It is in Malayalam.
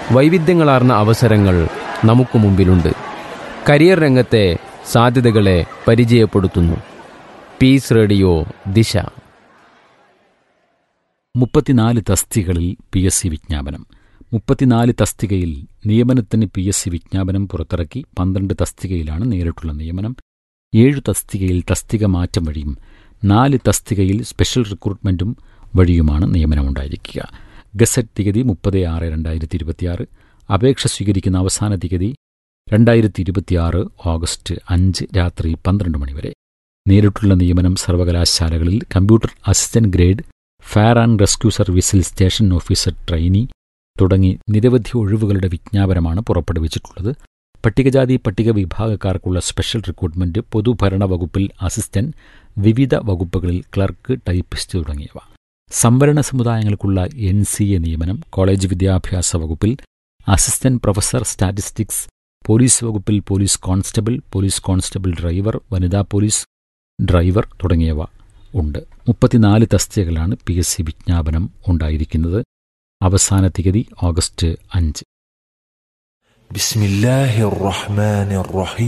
വൈവിധ്യങ്ങളാർന്ന അവസരങ്ങൾ നമുക്ക് മുമ്പിലുണ്ട് കരിയർ രംഗത്തെ സാധ്യതകളെ പരിചയപ്പെടുത്തുന്നു പീസ് റേഡിയോ ദിശ മുപ്പത്തിനാല് തസ്തികകളിൽ പി എസ് സി വിജ്ഞാപനം മുപ്പത്തിനാല് തസ്തികയിൽ നിയമനത്തിന് പി എസ് സി വിജ്ഞാപനം പുറത്തിറക്കി പന്ത്രണ്ട് തസ്തികയിലാണ് നേരിട്ടുള്ള നിയമനം ഏഴു തസ്തികയിൽ തസ്തിക മാറ്റം വഴിയും നാല് തസ്തികയിൽ സ്പെഷ്യൽ റിക്രൂട്ട്മെന്റും വഴിയുമാണ് നിയമനമുണ്ടായിരിക്കുക ഗസറ്റ് തീയതി മുപ്പത് ആറ് രണ്ടായിരത്തി ഇരുപത്തിയാറ് അപേക്ഷ സ്വീകരിക്കുന്ന അവസാന തീയതി രണ്ടായിരത്തി ഇരുപത്തിയാറ് ഓഗസ്റ്റ് അഞ്ച് രാത്രി പന്ത്രണ്ട് മണിവരെ നേരിട്ടുള്ള നിയമനം സർവകലാശാലകളിൽ computer assistant grade fire and rescue സർവീസിൽ സ്റ്റേഷൻ ഓഫീസർ ട്രെയിനി തുടങ്ങി നിരവധി ഒഴിവുകളുടെ വിജ്ഞാപനമാണ് പുറപ്പെടുവിച്ചിട്ടുള്ളത് പട്ടികജാതി പട്ടിക വിഭാഗക്കാർക്കുള്ള സ്പെഷ്യൽ റിക്രൂട്ട്മെന്റ് പൊതുഭരണ വകുപ്പിൽ അസിസ്റ്റന്റ് വിവിധ വകുപ്പുകളിൽ ക്ലർക്ക് ടൈപ്പിസ്റ്റ് തുടങ്ങിയവ സംവരണ സമുദായങ്ങൾക്കുള്ള എൻ സി എ നിയമനം കോളേജ് വിദ്യാഭ്യാസ വകുപ്പിൽ അസിസ്റ്റന്റ് പ്രൊഫസർ സ്റ്റാറ്റിസ്റ്റിക്സ് പോലീസ് വകുപ്പിൽ police constable police constable driver വനിതാ പോലീസ് ഡ്രൈവർ തുടങ്ങിയവ ഉണ്ട് മുപ്പത്തിനാല് തസ്തികകളാണ് പി എസ് സി വിജ്ഞാപനം ഉണ്ടായിരിക്കുന്നത് അവസാന തീയതി ഓഗസ്റ്റ് അഞ്ച് بسم الله الرحمن الرحيم